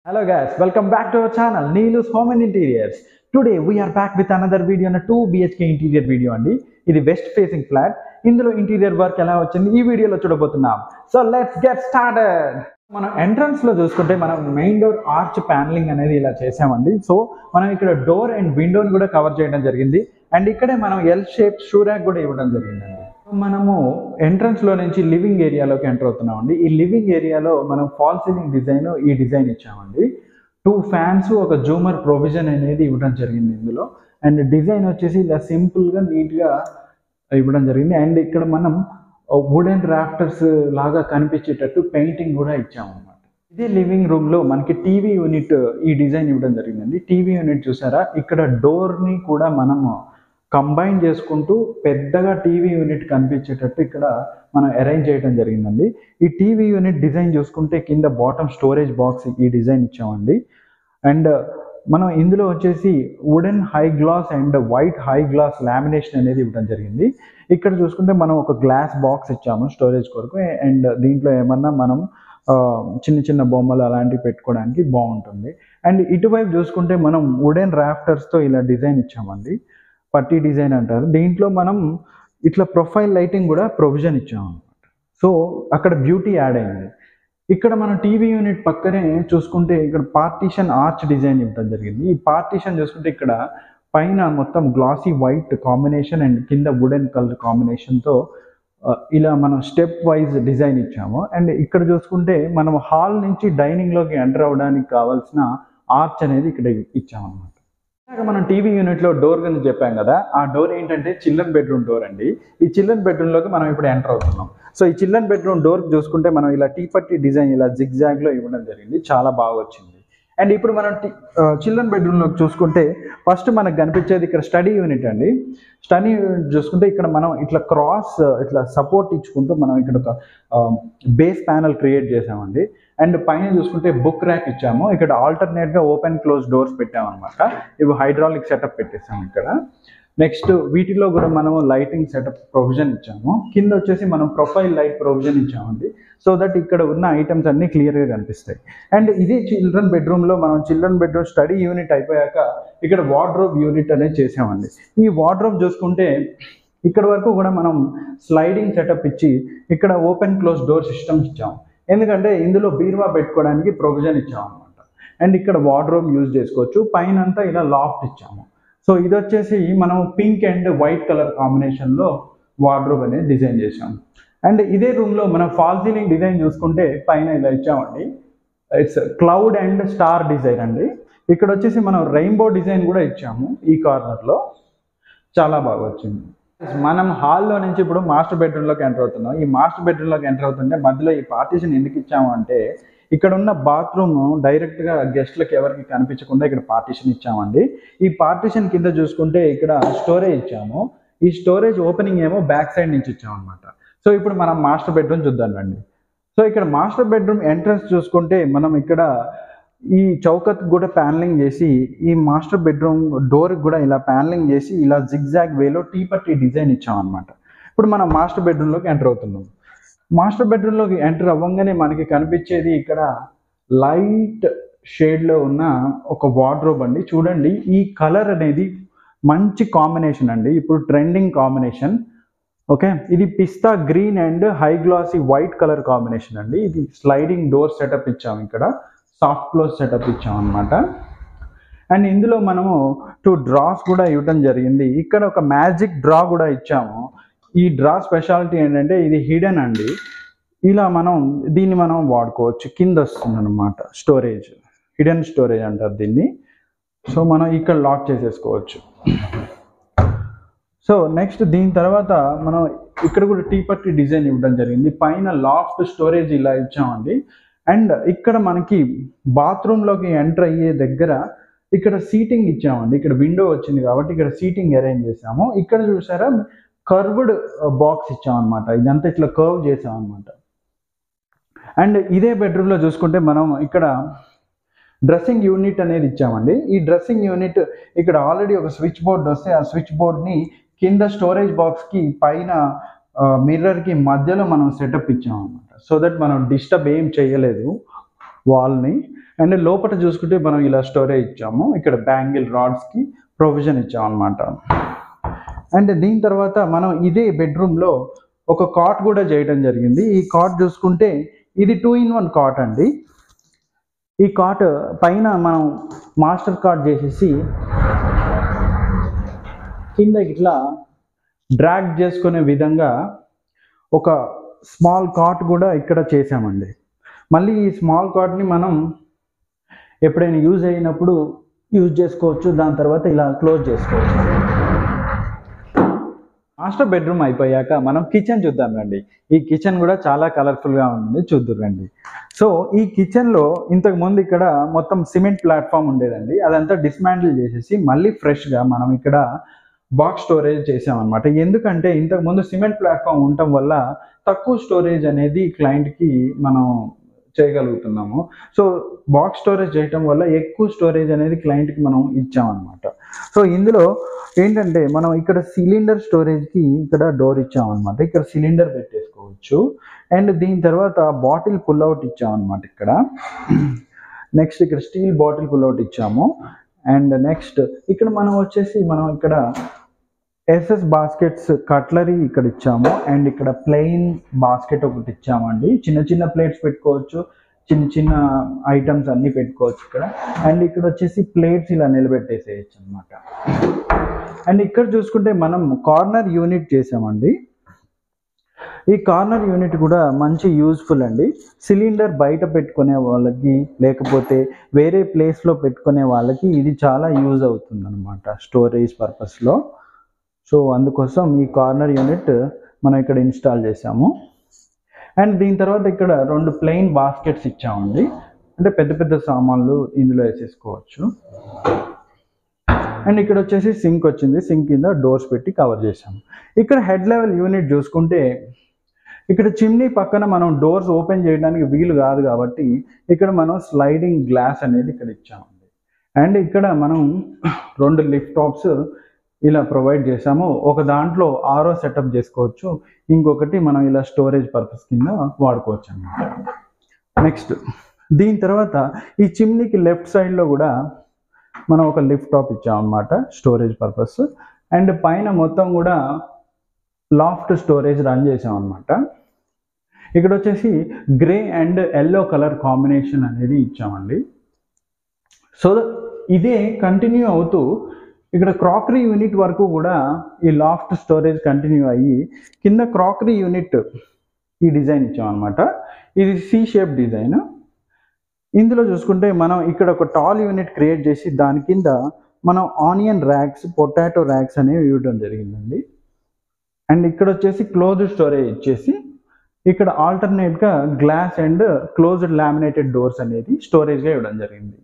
Hello guys, welcome back to our channel Neelu's Home and Interiors. Today we are back with another video on a 2 BHK interior video అండి ఇది west facing flat ఇందులో interior work ఎలా వచ్చింది ఈ వీడియోలో చూడబోతున్నాం so let's get started మనం entrance లో చూసుకుంటే మనం మెయిన్ డోర్ ఆర్చ్ ప్యానలింగ్ అనేది ఇలా చేసామండి సో మనం ఇక్కడ డోర్ అండ్ విండోని కూడా కవర్ చేయడం జరిగింది అండ్ ఇక్కడే మనం ఎల్ షేప్ షూ ర్యాక్ కూడా ఇవ్వడం జరిగిందండి మనము ఎంట్రన్స్ లో నుంచి లివింగ్ ఏరియాలోకి ఎంటర్ అవుతున్నామండి ఈ లివింగ్ ఏరియాలో మనం ఫాల్ సీలింగ్ డిజైన్ ఈ డిజైన్ ఇచ్చామండి టూ ఫ్యాన్స్ ఒక జూమర్ ప్రొవిజన్ అనేది ఇవ్వడం జరిగింది ఇందులో అండ్ డిజైన్ వచ్చేసి ఇలా సింపుల్గా నీట్గా ఇవ్వడం జరిగింది అండ్ ఇక్కడ మనం వుడెన్ రాఫ్టర్స్ లాగా కనిపించేటట్టు పెయింటింగ్ కూడా ఇచ్చామన్నమాట ఇదే లివింగ్ రూమ్ లో మనకి టీవీ యూనిట్ ఈ డిజైన్ ఇవ్వడం జరిగిందండి టీవీ యూనిట్ చూసారా ఇక్కడ డోర్ ని కూడా మనము కంబైన్ చేసుకుంటూ పెద్దగా టీవీ యూనిట్ కనిపించేటట్టు ఇక్కడ మనం అరేంజ్ చేయడం జరిగిందండి ఈ టీవీ యూనిట్ డిజైన్ చూసుకుంటే కింద బాటమ్ స్టోరేజ్ బాక్స్ ఈ డిజైన్ ఇచ్చామండి అండ్ మనం ఇందులో వచ్చేసి wooden high gloss and white high gloss lamination అనేది ఇవ్వడం జరిగింది ఇక్కడ చూసుకుంటే మనం ఒక గ్లాస్ బాక్స్ ఇచ్చాము స్టోరేజ్ కొరకు అండ్ దీంట్లో ఏమన్నా మనం ఆ, చిన్న చిన్న బొమ్మలు అలాంటివి పెట్టుకోవడానికి బాగుంటుంది అండ్ ఇటువైపు చూసుకుంటే మనం వుడెన్ రాఫ్టర్స్తో ఇలా డిజైన్ ఇచ్చామండి పట్టీ డిజైన్ అంటారు దీంట్లో మనం ఇట్లా ప్రొఫైల్ లైటింగ్ కూడా ప్రొవిజన్ ఇచ్చాము అనమాట సో అక్కడ బ్యూటీ యాడ్ అయింది ఇక్కడ మనం టీవీ యూనిట్ పక్కనే చూసుకుంటే ఇక్కడ పార్టీషన్ ఆర్చ్ డిజైన్ ఇవ్వడం జరిగింది ఈ పార్టీషన్ చూసుకుంటే ఇక్కడ పైన మొత్తం గ్లాసీ వైట్ కాంబినేషన్ అండ్ కింద వుడెన్ కలర్ కాంబినేషన్తో ఇలా మనం స్టెప్ వైజ్ డిజైన్ ఇచ్చాము అండ్ ఇక్కడ చూసుకుంటే మనం హాల్ నుంచి డైనింగ్లోకి ఎంటర్ అవ్వడానికి కావాల్సిన ఆర్చ్ అనేది ఇక్కడ ఇచ్చామన్నమాట ఇందాక మనం టీవీ యూనిట్లో డోర్ గురించి చెప్పాం కదా ఆ డోర్ ఏంటంటే చిల్డ్రన్ బెడ్రూమ్ డోర్ అండి ఈ చిల్డ్రన్ బెడ్రూమ్లోకి మనం ఇప్పుడు ఎంటర్ అవుతున్నాం సో ఈ చిల్డ్రన్ బెడ్రూమ్ డోర్ చూసుకుంటే మనం ఇలా టీ పట్టి డిజైన్ ఇలా జిగ్ లో ఇవ్వడం జరిగింది చాలా బాగా వచ్చింది అండ్ ఇప్పుడు మనం చిల్డ్రన్ బెడ్రూమ్లోకి చూసుకుంటే ఫస్ట్ మనకు కనిపించేది ఇక్కడ స్టడీ యూనిట్ అండి స్టడీ యూనిట్ చూసుకుంటే ఇక్కడ మనం ఇట్లా క్రాస్ ఇట్లా సపోర్ట్ ఇచ్చుకుంటూ మనం ఇక్కడ ఒక బేస్ ప్యానల్ క్రియేట్ చేసామండి అండ్ పైన చూసుకుంటే బుక్ ర్యాక్ ఇచ్చాము ఇక్కడ alternate గా ఓపెన్ క్లోజ్ డోర్స్ పెట్టామన్నమాట ఇవి హైడ్రాలిక్ సెటప్ పెట్టేసాము ఇక్కడ నెక్స్ట్ వీటిలో కూడా మనము లైటింగ్ సెటప్ ప్రొవిజన్ ఇచ్చాము కింద వచ్చేసి మనం ప్రొఫైల్ లైట్ ప్రొవిజన్ ఇచ్చామండి సో దట్ ఇక్కడ ఉన్న ఐటమ్స్ అన్ని క్లియర్గా కనిపిస్తాయి అండ్ ఇదే చిల్డ్రన్ బెడ్రూమ్లో మనం చిల్డ్రన్ బెడ్రూమ్ స్టడీ యూనిట్ అయిపోయాక ఇక్కడ వార్డ్రోబ్ యూనిట్ అనేది చేసామండి ఈ వార్డ్రోబ్ చూసుకుంటే ఇక్కడ వరకు కూడా మనం స్లైడింగ్ సెటప్ ఇచ్చి ఇక్కడ ఓపెన్ క్లోజ్ డోర్ సిస్టమ్ ఇచ్చాము ఎందుకంటే ఇందులో బీరువా పెట్టుకోవడానికి ప్రొవిజన్ ఇచ్చాము అనమాట అండ్ ఇక్కడ వార్డ్రోబ్ యూజ్ చేసుకోవచ్చు పైన అంతా ఇలా లాఫ్ట్ ఇచ్చాము సో ఇది వచ్చేసి మనం పింక్ అండ్ వైట్ కలర్ కాంబినేషన్లో వార్డ్రోబ్ అనేది డిజైన్ చేసాము అండ్ ఇదే రూమ్లో మనం ఫాల్ సీలింగ్ డిజైన్ చూసుకుంటే పైన ఇలా ఇచ్చామండి it's cloud and star design అండి ఇక్కడ వచ్చేసి మనం రెయిన్బో డిజైన్ కూడా ఇచ్చాము ఈ కార్నర్లో చాలా బాగా వచ్చింది మనం హాల్లో నుంచి ఇప్పుడు మాస్టర్ బెడ్రూమ్లోకి ఎంటర్ అవుతున్నాం ఈ మాస్టర్ బెడ్రూమ్లోకి ఎంటర్ అవుతుంటే మధ్యలో ఈ పార్టీషన్ ఎందుకు ఇచ్చాము అంటే ఇక్కడ ఉన్న బాత్రూమ్ డైరెక్ట్గా గెస్ట్లకు ఎవరికి కనిపించకుండా ఇక్కడ పార్టీషన్ ఇచ్చామండి ఈ పార్టీషన్ కింద చూసుకుంటే ఇక్కడ స్టోరేజ్ ఇచ్చాము ఈ స్టోరేజ్ ఓపెనింగ్ ఏమో బ్యాక్ సైడ్ నుంచి ఇచ్చామన్నమాట సో ఇప్పుడు మనం మాస్టర్ బెడ్రూమ్ చూద్దాం రండి సో ఇక్కడ మాస్టర్ బెడ్రూమ్ ఎంట్రన్స్ చూసుకుంటే మనం ఇక్కడ ఈ చౌకత్ కూడా ప్యానలింగ్ చేసి ఈ మాస్టర్ బెడ్రూమ్ డోర్ కూడా ఇలా ప్యానలింగ్ చేసి ఇలా జిగ్జాగ్ వేలో టీ పట్టి డిజైన్ ఇచ్చామన్నమాట ఇప్పుడు మనం మాస్టర్ బెడ్రూమ్లోకి ఎంటర్ అవుతున్నాం మాస్టర్ బెడ్రూమ్లోకి ఎంటర్ అవ్వగానే మనకి కనిపించేది ఇక్కడ లైట్ షేడ్లో ఉన్న ఒక వార్డ్రోబ్ అండి చూడండి ఈ కలర్ అనేది మంచి కాంబినేషన్ అండి ఇప్పుడు ట్రెండింగ్ కాంబినేషన్ ఓకే ఇది pista green and high glossy white colour combination అండి ఇది స్లైడింగ్ డోర్ సెటప్ ఇచ్చాము ఇక్కడ సాఫ్ట్ క్లోజ్ సెటప్ ఇచ్చాం అనమాట అండ్ ఇందులో మనము టూ డ్రాస్ కూడా ఇవ్వడం జరిగింది ఇక్కడ ఒక మ్యాజిక్ డ్రా కూడా ఇచ్చాము ఈ డ్రా స్పెషాలిటీ ఏంటంటే ఇది హిడెన్ అండి ఇలా మనం దీన్ని మనం వాడుకోవచ్చు కింద వస్తుంది అనమాట స్టోరేజ్ హిడెన్ స్టోరేజ్ అంటారు దీన్ని సో మనం ఇక్కడ లాక్ చేసేసుకోవచ్చు సో నెక్స్ట్ దీని తర్వాత మనం ఇక్కడ కూడా టీ పట్టి డిజైన్ ఇవ్వడం జరిగింది పైన లాఫ్ట్ స్టోరేజ్ ఇలా ఇచ్చామండి అండ్ ఇక్కడ మనకి బాత్రూంలోకి ఎంటర్ అయ్యే దగ్గర ఇక్కడ సీటింగ్ ఇచ్చామండి ఇక్కడ విండో వచ్చింది కాబట్టి ఇక్కడ సీటింగ్ అరేంజ్ చేసాము ఇక్కడ చూసారా కర్వ్డ్ బాక్స్ ఇచ్చామన్నమాట ఇదంతా ఇట్లా కర్వ్ చేసామన్నమాట అండ్ ఇదే బెడ్రూమ్లో చూసుకుంటే మనం ఇక్కడ డ్రెస్సింగ్ యూనిట్ అనేది ఇచ్చామండి ఈ డ్రెస్సింగ్ యూనిట్ ఇక్కడ ఆల్రెడీ ఒక స్విచ్ బోర్డ్ వస్తే ఆ స్విచ్ బోర్డ్ని కింద స్టోరేజ్ బాక్స్కి పైన మిర్రర్కి మధ్యలో మనం సెటప్ ఇచ్చామన్నమాట సో దట్ మనం డిస్టర్బ్ ఏం చేయలేదు వాల్ని అండ్ లోపల చూసుకుంటే మనం ఇలా స్టోరేజ్ ఇచ్చాము ఇక్కడ బ్యాంగిల్ రాడ్స్కి ప్రొవిజన్ ఇచ్చాం అనమాట అండ్ దీని తర్వాత మనం ఇదే బెడ్రూమ్లో ఒక కాట్ కూడా చేయడం జరిగింది ఈ కాట్ చూసుకుంటే ఇది టూ ఇన్ వన్ కాట్ అండి ఈ కాట్ పైన మనం మాస్టర్ కార్డ్ చేసేసి కింద ఇట్లా డ్రాగ్ చేసుకునే విధంగా ఒక స్మాల్ కాట్ కూడా ఇక్కడ చేసామండి మళ్ళీ ఈ స్మాల్ కాట్ని మనం ఎప్పుడైనా యూజ్ అయినప్పుడు యూజ్ చేసుకోవచ్చు దాని తర్వాత ఇలా క్లోజ్ చేసుకోవచ్చు మాస్టర్ బెడ్రూమ్ అయిపోయాక మనం కిచెన్ చూద్దాం రండి ఈ కిచెన్ కూడా చాలా కలర్ఫుల్గా ఉంటుంది చూద్దాం రండి సో ఈ కిచెన్లో ఇంతకు ముందు ఇక్కడ మొత్తం సిమెంట్ ప్లాట్ఫామ్ ఉండేదండి అదంతా డిస్మాంటిల్ చేసేసి మళ్ళీ ఫ్రెష్గా మనం ఇక్కడ బాక్స్ స్టోరేజ్ చేసామన్నమాట ఎందుకంటే ఇంతకు ముందు సిమెంట్ ప్లాట్ఫామ్ ఉండటం వల్ల తక్కువ స్టోరేజ్ అనేది క్లయింట్కి మనం చేయగలుగుతున్నాము సో బాక్స్ స్టోరేజ్ చేయటం వల్ల ఎక్కువ స్టోరేజ్ అనేది క్లయింట్కి మనం ఇచ్చామన్నమాట సో ఇందులో ఏంటంటే మనం ఇక్కడ సిలిండర్ స్టోరేజ్కి ఇక్కడ డోర్ ఇచ్చామన్నమాట ఇక్కడ సిలిండర్ పెట్టేసుకోవచ్చు అండ్ దీని తర్వాత బాటిల్ పుల్అవుట్ ఇచ్చామన్నమాట ఇక్కడ నెక్స్ట్ ఇక్కడ స్టీల్ బాటిల్ పుల్అవుట్ ఇచ్చాము అండ్ నెక్స్ట్ ఇక్కడ మనం వచ్చేసి మనం ఇక్కడ ఎస్ఎస్ బాస్కెట్స్ కట్లరీ ఇక్కడ ఇచ్చాము అండ్ ఇక్కడ ప్లెయిన్ బాస్కెట్ ఒకటి ఇచ్చామండి చిన్న చిన్న ప్లేట్స్ పెట్టుకోవచ్చు చిన్న చిన్న ఐటమ్స్ అన్నీ పెట్టుకోవచ్చు ఇక్కడ అండ్ ఇక్కడ వచ్చేసి ప్లేట్స్ ఇలా నిలబెట్టేసేయచ్చు అనమాట అండ్ ఇక్కడ చూసుకుంటే మనం కార్నర్ యూనిట్ చేసామండి ఈ కార్నర్ యూనిట్ కూడా మంచి యూస్ఫుల్ అండి సిలిండర్ బయట పెట్టుకునే వాళ్ళకి లేకపోతే వేరే ప్లేస్లో పెట్టుకునే వాళ్ళకి ఇది చాలా యూజ్ అవుతుంది అనమాట స్టోరేజ్ పర్పస్లో సో అందుకోసం ఈ కార్నర్ యూనిట్ మనం ఇక్కడ ఇన్స్టాల్ చేసాము అండ్ దీని తర్వాత ఇక్కడ రెండు ప్లెయిన్ బాస్కెట్స్ ఇచ్చామండి అంటే పెద్ద పెద్ద సామాన్లు ఇందులో వేసేసుకోవచ్చు అండ్ ఇక్కడ వచ్చేసి సింక్ వచ్చింది సింక్ కింద డోర్స్ పెట్టి కవర్ చేసాము ఇక్కడ హెడ్ లెవెల్ యూనిట్ చూసుకుంటే ఇక్కడ చిమ్నీ పక్కన మనం డోర్స్ ఓపెన్ చేయడానికి వీలు కాదు కాబట్టి ఇక్కడ మనం స్లైడింగ్ గ్లాస్ అనేది ఇక్కడ ఇచ్చామండి అండ్ ఇక్కడ మనం రెండు లిఫ్ట్ టాప్స్ ఇలా ప్రొవైడ్ చేసాము ఒక దాంట్లో ఆరో సెటప్ చేసుకోవచ్చు ఇంకొకటి మనం ఇలా స్టోరేజ్ పర్పస్ కింద వాడుకోవచ్చు అన్నమాట నెక్స్ట్ దీని తర్వాత ఈ చిమ్నీకి లెఫ్ట్ సైడ్లో కూడా మనం ఒక లిఫ్ట్ టాప్ ఇచ్చామన్నమాట స్టోరేజ్ పర్పస్ అండ్ పైన మొత్తం కూడా లాఫ్ట్ స్టోరేజ్ రన్ చేసామన్నమాట ఇక్కడ వచ్చేసి grey and yellow colour combination అనేది ఇచ్చామండి సో ఇదే కంటిన్యూ అవుతూ ఇక్కడ క్రాకరీ యూనిట్ వరకు కూడా ఈ లాఫ్ట్ స్టోరేజ్ కంటిన్యూ అయ్యి కింద క్రాకరీ యూనిట్ ఈ డిజైన్ ఇచ్చామన్నమాట ఇది సి షేప్ డిజైన్ ఇందులో చూసుకుంటే మనం ఇక్కడ ఒక టాల్ యూనిట్ క్రియేట్ చేసి దాని కింద మనం ఆనియన్ ర్యాక్స్ పొటాటో ర్యాక్స్ అనేవి ఇవ్వడం జరిగిందండి అండ్ ఇక్కడ వచ్చేసి క్లోజ్డ్ స్టోరేజ్ ఇచ్చేసి ఇక్కడ ఆల్టర్నేట్గా glass and closed laminated doors అనేది స్టోరేజ్గా ఇవ్వడం జరిగింది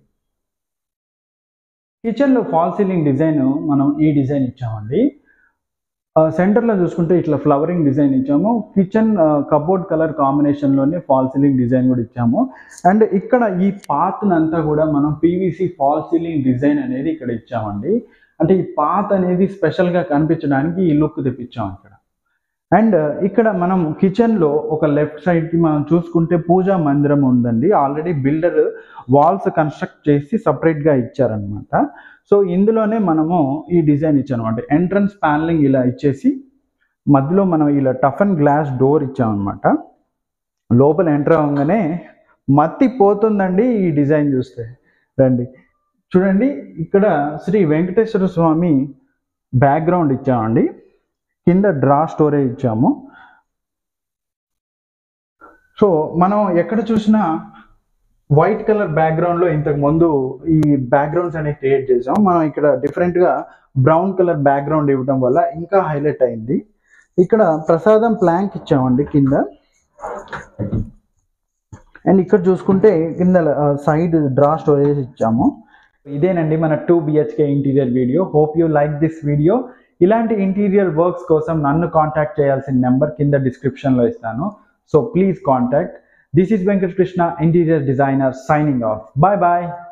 కిచెన్లో ఫాల్ సీలింగ్ డిజైన్ మనం ఈ డిజైన్ ఇచ్చామండి సెంటర్లో చూసుకుంటే ఇట్లా ఫ్లవరింగ్ డిజైన్ ఇచ్చాము కిచెన్ కబోర్డ్ కలర్ కాంబినేషన్లోనే ఫాల్ సీలింగ్ డిజైన్ కూడా ఇచ్చాము అండ్ ఇక్కడ ఈ పాత్ అంతా కూడా మనం పీవీసీ ఫాల్ సీలింగ్ డిజైన్ అనేది ఇక్కడ ఇచ్చామండి అంటే ఈ పాత్ అనేది స్పెషల్గా కనిపించడానికి ఈ లుక్ తెప్పించాం ఇక్కడ అండ్ ఇక్కడ మనం కిచెన్లో ఒక లెఫ్ట్ సైడ్కి మనం చూసుకుంటే పూజా మందిరం ఉందండి ఆల్రెడీ బిల్డర్ వాల్స్ కన్స్ట్రక్ట్ చేసి సపరేట్గా ఇచ్చారనమాట సో ఇందులోనే మనము ఈ డిజైన్ ఇచ్చామన్నమాట ఎంట్రన్స్ ప్యానలింగ్ ఇలా ఇచ్చేసి మధ్యలో మనం ఇలా టఫ్ అండ్ గ్లాస్ డోర్ ఇచ్చామన్నమాట లోపల ఎంటర్ అవ్వగానే మత్తి పోతుందండి ఈ డిజైన్ చూస్తే రండి చూడండి ఇక్కడ శ్రీ వెంకటేశ్వర స్వామి బ్యాక్గ్రౌండ్ ఇచ్చామండి కింద డ్రా స్టోరేజ్ ఇచ్చాము సో మనం ఎక్కడ చూసినా వైట్ కలర్ బ్యాక్గ్రౌండ్లో ఇంతకు ముందు ఈ బ్యాక్గ్రౌండ్స్ అనేవి క్రియేట్ చేసాం మనం ఇక్కడ డిఫరెంట్గా బ్రౌన్ కలర్ బ్యాక్గ్రౌండ్ ఇవ్వడం వల్ల ఇంకా హైలైట్ అయింది ఇక్కడ ప్రసాదం ప్లాంక్ ఇచ్చామండి కింద అండ్ ఇక్కడ చూసుకుంటే కింద సైడ్ డ్రా స్టోరేజ్ ఇచ్చాము ఇదేనండి మన two BHK interior video hope you like this video ఇలాంటి ఇంటీరియర్ వర్క్స్ కోసం నన్ను కాంటాక్ట్ చేయాల్సిన నెంబర్ కింద డిస్క్రిప్షన్లో ఇస్తాను so please contact this is Venkata Krishna interior designer signing off bye bye